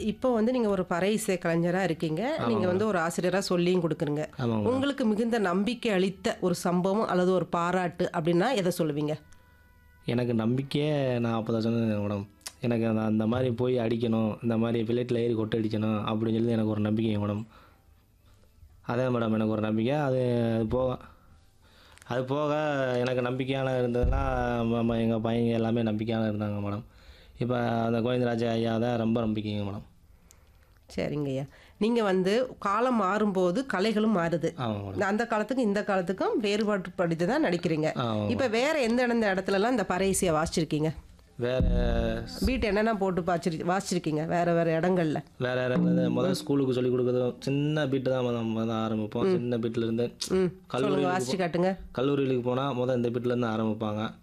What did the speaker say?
இப்போ வந்து நீங்க ஒரு பறை இசை கலைஞரா இருக்கீங்க நீங்க வந்து ஒரு ஆசிரியரா சொல்லியும் கொடுக்குறீங்க ஆமாங்க மேடம் உங்களுக்கு மிகுந்த நம்பிக்கை அளித்த ஒரு சம்பவம் அல்லது ஒரு பாராட்டு அப்படின்னா எதை சொல்லுவீங்க எனக்கு நம்பிக்கையே நான் அப்போ தான் சொன்னேன் மேடம் எனக்கு அந்த அந்த மாதிரி போய் அடிக்கணும் இந்த மாதிரி பிளேட்டில் ஏறி கொட்டை அடிக்கணும் அப்படின்னு சொல்லி எனக்கு ஒரு நம்பிக்கை மேடம் அதே மேடம் எனக்கு ஒரு நம்பிக்கை அது அது போக அது போக எனக்கு நம்பிக்கையான இருந்ததுன்னா எங்கள் பையங்க எல்லாமே நம்பிக்கையான இருந்தாங்க மேடம் இப்போ அந்த கோவிந்தராஜ ஐயா தான் ரொம்ப நம்பிக்கைங்க மேடம் சரிங்க ஐயா நீங்க வந்து காலம் மாறும்போது கலைகளும் மாறுது ஆமாம் மேடம் அந்த காலத்துக்கும் இந்த காலத்துக்கும் வேறுபாட்டு படித்து தான் நடிக்கிறீங்க ஆமாம் இப்போ வேற எந்த எந்த இடத்துலலாம் இந்த பறை இசையை வாசிச்சிருக்கீங்க வேறு பீட் என்னென்ன போட்டு பாய்ச்சிரு வாசிச்சிருக்கீங்க வேற வேற இடங்கள்ல வேற வேறு முதல் ஸ்கூலுக்கு சொல்லி கொடுக்குறதும் சின்ன பீட்டு தான் முதல் முதல் ஆரம்பிப்போம் சின்ன பீட்டில் இருந்து ம் கல்லூரி சொல்லுங்க வாசிச்சு காட்டுங்க கல்லூரிகளுக்கு போனால் முதல் இந்த பீட்டில் இருந்து ஆரம்பிப்பாங்க